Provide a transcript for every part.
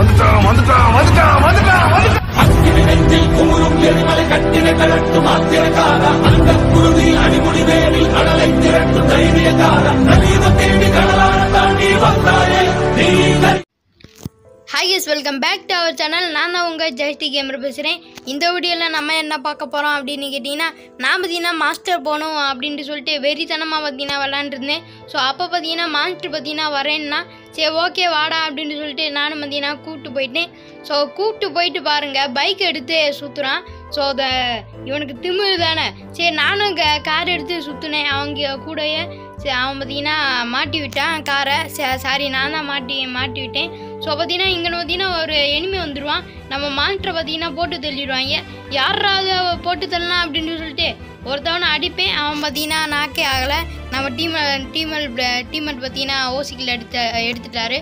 வந்துட்டான் வந்துட்டான் வந்துட்டான் வந்துட்டான் வந்துட்டான் hi yes welcome back to our channel நான் தான் உங்கள் ஜெயஸ்டி கேமரா பேசுகிறேன் இந்த வீடியோவில் நம்ம என்ன பார்க்க போகிறோம் அப்படின்னு கேட்டிங்கன்னா நான் பார்த்தீங்கன்னா மாஸ்டர் போகணும் அப்படின்ட்டு சொல்லிட்டு வெறித்தனமாக பார்த்தீங்கன்னா விளாண்டுருந்தேன் ஸோ அப்போ பார்த்தீங்கன்னா மாஸ்டர் பார்த்தீங்கன்னா வரேன்னா சரி ஓகே வாடா அப்படின்னு சொல்லிட்டு நானும் பார்த்தீங்கன்னா கூப்பிட்டு போயிட்டேன் ஸோ கூப்பிட்டு போயிட்டு பாருங்கள் பைக் எடுத்து சுற்றுறான் ஸோ த இவனுக்கு திமிரு தானே சரி நானும் க கார் எடுத்து சுற்றுனேன் அவங்க கூடயே சரி அவன் பார்த்தீங்கன்னா மாட்டி விட்டான் காரை சாரி நான் தான் மாட்டி மாட்டி விட்டேன் ஸோ பார்த்தீங்கன்னா இங்கே பார்த்தீங்கன்னா ஒரு எனிமி வந்துடுவான் நம்ம மானிட்டரை பார்த்தீங்கன்னா போட்டு தள்ளிடுவாங்க யாராவது போட்டு தள்ளலாம் அப்படின்னு சொல்லிட்டு ஒருத்தவனை அடிப்பேன் அவன் பார்த்தீங்கன்னா நாக்கே ஆகலை நம்ம டீம் டீமல் டீமெட் பார்த்தீங்கன்னா ஓசிக்கில் எடுத்த எடுத்துட்டாரு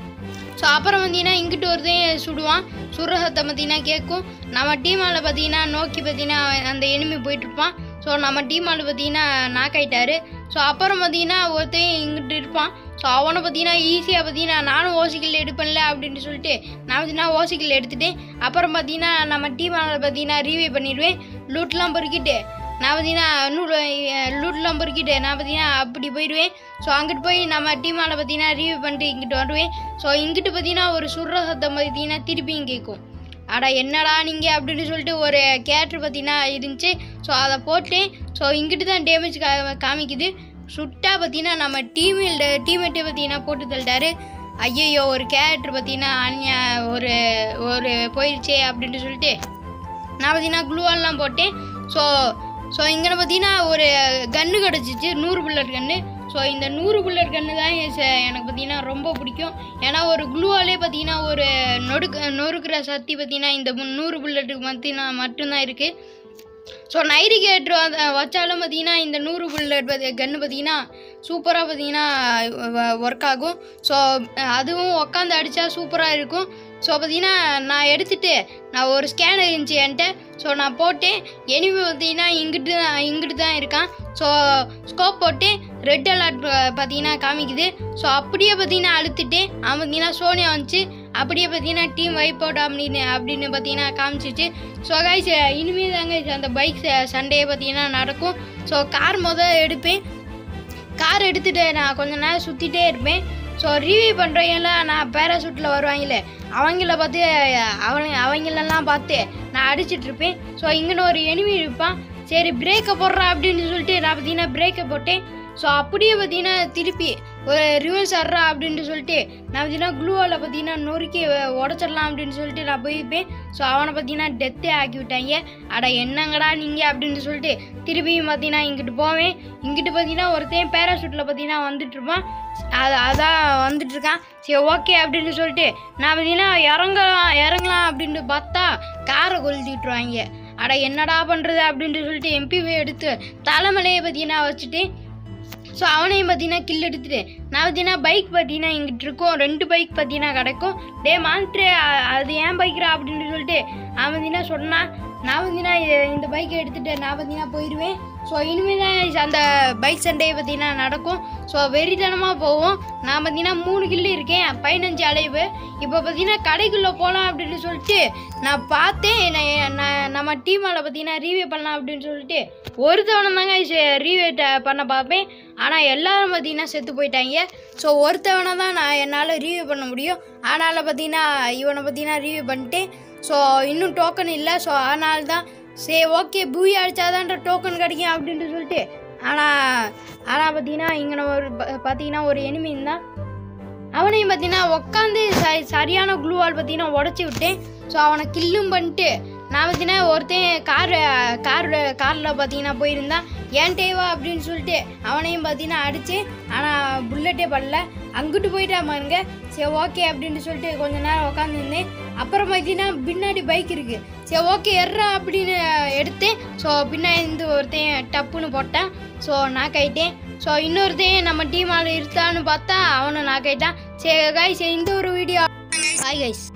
ஸோ அப்புறம் பார்த்தீங்கன்னா இங்கிட்டு ஒருத்தையும் சுடுவான் சுடுற சத்தம் பார்த்தீங்கன்னா கேட்கும் நம்ம டீம் ஆளை பார்த்தீங்கன்னா நோக்கி பார்த்தீங்கன்னா அந்த எனிமி போயிட்டு இருப்பான் ஸோ நம்ம டீம் ஆள் பார்த்தீங்கன்னா நாக் ஆயிட்டாரு ஸோ அப்புறம் பார்த்தீங்கன்னா ஒருத்தையும் இங்கிட்டு இருப்பான் ஸோ அவனை பார்த்தீங்கன்னா ஈஸியாக பார்த்தீங்கன்னா நானும் ஓசிக்கல் எடுப்பேன்ல அப்படின்னு சொல்லிட்டு நான் பார்த்தீங்கன்னா ஓசிக்கல் எடுத்துட்டேன் அப்புறம் பார்த்தீங்கன்னா நம்ம டீம் ஆளை பார்த்தீங்கன்னா ரீவே பண்ணிடுவேன் லூட்லாம் பொறுக்கிட்டு நான் பார்த்தீங்கன்னா நூறு லூட்லாம் பொறுக்கிட்டு நான் பார்த்தீங்கன்னா அப்படி போயிடுவேன் ஸோ அங்கிட்டு போய் நம்ம டீமால் பார்த்தீங்கன்னா ரிவ்யூ பண்ணிட்டு இங்கிட்டு வருவேன் ஸோ இங்கிட்டு பார்த்தீங்கன்னா ஒரு சுடுற சத்தம் பார்த்தீங்கன்னா திருப்பியும் கேட்கும் அடா என்னடா நீங்கள் அப்படின்னு சொல்லிட்டு ஒரு கேரக்டர் பார்த்தீங்கன்னா இருந்துச்சு ஸோ அதை போட்டேன் ஸோ இங்கிட்டு தான் டேமேஜ் கா காமிக்குது சுட்டா பார்த்தீங்கன்னா நம்ம டீமில் டீமேட்டே பார்த்தீங்கன்னா போட்டு தள்ளிட்டாரு ஐயையோ ஒரு கேரக்டர் பார்த்தீங்கன்னா அந்நியா ஒரு ஒரு போயிடுச்சே அப்படின்ட்டு சொல்லிட்டு நான் பார்த்தீங்கன்னா க்ளூவெல்லாம் போட்டேன் ஸோ ஸோ இங்கே பார்த்தீங்கன்னா ஒரு கன்று கிடச்சிச்சு நூறு புல்லட் கன்று ஸோ இந்த நூறு புல்லட் கன்று தான் எ- எனக்கு பார்த்தீங்கன்னா ரொம்ப பிடிக்கும் ஏன்னா ஒரு க்ளூவாலே பார்த்தீங்கன்னா ஒரு நொடுக்க நொறுக்கிற சக்தி பார்த்தீங்கன்னா இந்த மு- நூறு புல்லட்டுக்கு பார்த்தீங்கன்னா மட்டும்தான் இருக்குது ஸோ நைரிகேட்ரு வச்சாலும் பார்த்தீங்கன்னா இந்த நூறு புல்லட் கன்று பார்த்தீங்கன்னா சூப்பராக பார்த்தீங்கன்னா ஒர்க் ஆகும் ஸோ அதுவும் உக்காந்து அடித்தா சூப்பராக இருக்கும் ஸோ பார்த்தீங்கன்னா நான் எடுத்துட்டு நான் ஒரு ஸ்கேனர் இருந்துச்சு என்கிட்ட ஸோ நான் போட்டேன் எனிமே பார்த்தீங்கன்னா இங்கிட்டு தான் இங்கிட்டு தான் இருக்கான் ஸோ ஸ்கோப் போட்டு ரெட் அலர்ட் பார்த்தீங்கன்னா காமிக்குது ஸோ அப்படியே பார்த்தீங்கன்னா அழுத்துட்டேன் அவன் பார்த்தீங்கன்னா சோனியா வந்துச்சு அப்படியே பார்த்தீங்கன்னா டீம் வைப் அவுட் அப்படின்னு அப்படின்னு பார்த்தீங்கன்னா காமிச்சிச்சு ஸோ கைஸ் இனிமேல் தாங்க அந்த பைக் சண்டையே பார்த்தீங்கன்னா நடக்கும் ஸோ கார் மொதல் எடுப்பேன் கார் எடுத்துட்டு நான் கொஞ்ச நேரம் சுற்றிட்டே இருப்பேன் ஸோ ரிவ்யூ பண்ணுறவங்கலாம் நான் பேராசூட்டில் வருவாங்களே அவங்கள பார்த்து அவங்க அவங்களெல்லாம் பார்த்து நான் அடிச்சிட்டு இருப்பேன் ஸோ இங்கன்னு ஒரு எனிமி இருப்பான் சரி பிரேக்கை போடுறா அப்படின்னு சொல்லிட்டு நான் பார்த்தீங்கன்னா பிரேக்கை போட்டேன் ஸோ அப்படியே பார்த்தீங்கன்னா திருப்பி ஒரு ரிவர்ஸ் ஆடுறா அப்படின்ட்டு சொல்லிட்டு நான் பார்த்தீங்கன்னா க்ளூவால் பார்த்தீங்கன்னா நொறுக்கி உடச்சிடலாம் அப்படின்னு சொல்லிட்டு நான் போயிருப்பேன் ஸோ அவனை பார்த்தீங்கன்னா டெத்தே ஆக்கி விட்டாங்க அட என்னங்கடா நீங்கள் அப்படின்னு சொல்லிட்டு திருப்பியும் பார்த்தீங்கன்னா இங்கிட்டு போவேன் இங்கிட்டு பார்த்தீங்கன்னா ஒருத்தன் பேராஷூட்டில் பார்த்தீங்கன்னா வந்துட்டு இருப்பான் அது அதான் வந்துட்டு இருக்கான் சரி ஓகே அப்படின்னு சொல்லிட்டு நான் பார்த்தீங்கன்னா இறங்கலாம் இறங்கலாம் அப்படின்ட்டு பார்த்தா காரை கொளுத்தி விட்டுருவாங்க அட என்னடா பண்ணுறது அப்படின்ட்டு சொல்லிட்டு எம்பிவி எடுத்து தலைமலையை பார்த்தீங்கன்னா வச்சுட்டு ஸோ அவனையும் பார்த்தீங்கன்னா கில் எடுத்துட்டு நான் பார்த்தீங்கன்னா பைக் பார்த்தீங்கன்னா இங்கிட்டு இருக்கும் ரெண்டு பைக் பார்த்தீங்கன்னா கிடைக்கும் டே மான்ட்ரு அது ஏன் பைக்கிறா அப்படின்னு சொல்லிட்டு அவன் பார்த்தீங்கன்னா சொன்னான் நான் பார்த்தீங்கன்னா இ- இந்த பைக்கை எடுத்துட்டு நான் பார்த்தீங்கன்னா போயிடுவேன் ஸோ இனிமேல் தான் அந்த பைக் சண்டையை பார்த்தீங்கன்னா நடக்கும் ஸோ வெறித்தனமாக போவோம் நான் பார்த்தீங்கன்னா மூணு கில்லு இருக்கேன் பதினஞ்சு அலைவு இப்போ பார்த்தீங்கன்னா கடைக்குள்ளே போகலாம் அப்படின்னு சொல்லிட்டு நான் பார்த்தேன் நான் நான் நம்ம டீமால் பார்த்தீங்கன்னா ரீவே பண்ணலாம் அப்படின்னு சொல்லிட்டு ஒருத்தவனை தாங்க ரீவே பண்ண பார்ப்பேன் ஆனால் எல்லாரும் பார்த்தீங்கன்னா செத்து போயிட்டாங்க ஸோ ஒருத்தவனை தான் நான் என்னால் ரீவ்யூ பண்ண முடியும் அதனால் பார்த்தீங்கன்னா இவனை பார்த்தீங்கன்னா ரீவ்யூ பண்ணிட்டேன் ஸோ இன்னும் டோக்கன் இல்லை ஸோ அதனால தான் சரி ஓகே பூய் அடித்தாதான்ற டோக்கன் கிடைக்கும் அப்படின்ட்டு சொல்லிட்டு ஆனால் ஆனால் பார்த்தீங்கன்னா இங்கே ஒரு ப- பார்த்தீங்கன்னா ஒரு எனிமி இருந்தான் அவனையும் பார்த்தீங்கன்னா உட்காந்து ச சரியான க்ளூவால் பார்த்தீங்கன்னா உடச்சி விட்டேன் ஸோ அவனை கில்லும் பண்ணிட்டு நான் பார்த்தீங்கன்னா ஒருத்தன் கார் கார் காரில் பார்த்தீங்கன்னா போயிருந்தான் ஏன் டேவா அப்படின்னு சொல்லிட்டு அவனையும் பார்த்தீங்கன்னா அடிச்சு ஆனால் புல்லட்டே படல அங்கிட்டு போயிட்டான் பாருங்க சரி ஓகே அப்படின்னு சொல்லிட்டு கொஞ்ச நேரம் உட்காந்துருந்தேன் அப்புறம் பார்த்தீங்கன்னா பின்னாடி பைக் இருக்கு சரி ஓகே எர்றா அப்படின்னு எடுத்தேன் ஸோ பின்னாடி இருந்து ஒருத்தன் டப்புன்னு போட்டேன் ஸோ நாக் ஆயிட்டேன் ஸோ இன்னொருத்தையும் நம்ம டீம் ஆள் இருக்கான்னு பார்த்தா அவனும் நாக் ஆயிட்டான் சரி காய்ஸ் இந்த ஒரு வீடியோ ஹாய் கைஸ்